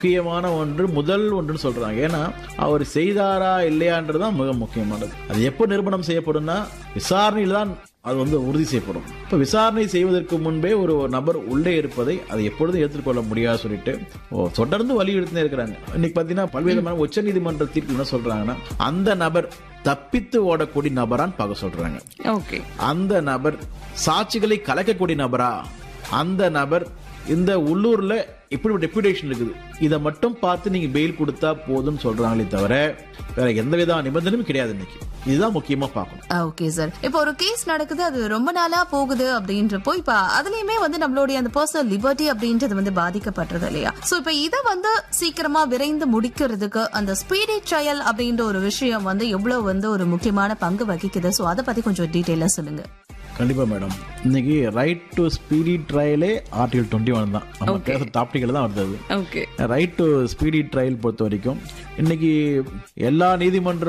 முக்கியமான ஒன்று முதல் ஒன்றுன்னு சொல்றாங்க ஏன்னா அவர் செய்தாரா இல்லையான்றதுதான் மிக முக்கியமானது அது எப்போ நிரூபணம் செய்யப்படும்னா விசாரணையில் தான் அது வந்து உறுதி செய்யப்படும் இப்போ விசாரணை செய்வதற்கு முன்பே ஒரு நபர் உள்ளே இருப்பதை அதை எப்பொழுதும் ஏற்றுக்கொள்ள முடியாது சொல்லிட்டு ஓ, தொடர்ந்து வலியுறுத்தினே இருக்கிறாங்க இன்னைக்கு பார்த்தீங்கன்னா பல்வேறு உச்ச நீதிமன்ற தீர்ப்பு என்ன சொல்றாங்கன்னா அந்த நபர் தப்பித்து ஓடக்கூடிய நபரான்னு பார்க்க சொல்றாங்க ஓகே அந்த நபர் சாட்சிகளை கலக்கக்கூடிய நபரா அந்த நபர் இந்த உள்ளூர்ல இப்படி ஒரு டெபுடேஷன் இருக்குது இதை மட்டும் பார்த்து நீங்க பெயில் கொடுத்தா போதும்னு சொல்றாங்களே தவிர வேற எந்த வித நிபந்தனையும் கிடையாது இன்னைக்கு இதுதான் முக்கியமா பார்க்கணும் ஓகே சார் இப்போ ஒரு கேஸ் நடக்குது அது ரொம்ப நாளா போகுது அப்படின்றப்போ இப்ப அதுலயுமே வந்து நம்மளுடைய அந்த பர்சனல் லிபர்ட்டி அப்படின்றது வந்து பாதிக்கப்படுறது இல்லையா சோ இப்ப இதை வந்து சீக்கிரமா விரைந்து முடிக்கிறதுக்கு அந்த ஸ்பீடி ட்ரையல் அப்படின்ற ஒரு விஷயம் வந்து எவ்வளவு வந்து ஒரு முக்கியமான பங்கு வகிக்குது சோ அதை பத்தி கொஞ்சம் டீட்டெயிலா சொல்லுங்க கண்டிப்பா மேடம் இன்னைக்கு ரைட் டு ஸ்பீடி ட்ரையலே ஆர்டிகல் டுவெண்ட்டி ஒன் தான் நம்ம பேசுற டாபிக்ல தான் வருது okay right to speedy trial பொறுத்த வரைக்கும் இன்னைக்கு எல்லா நீதிமன்ற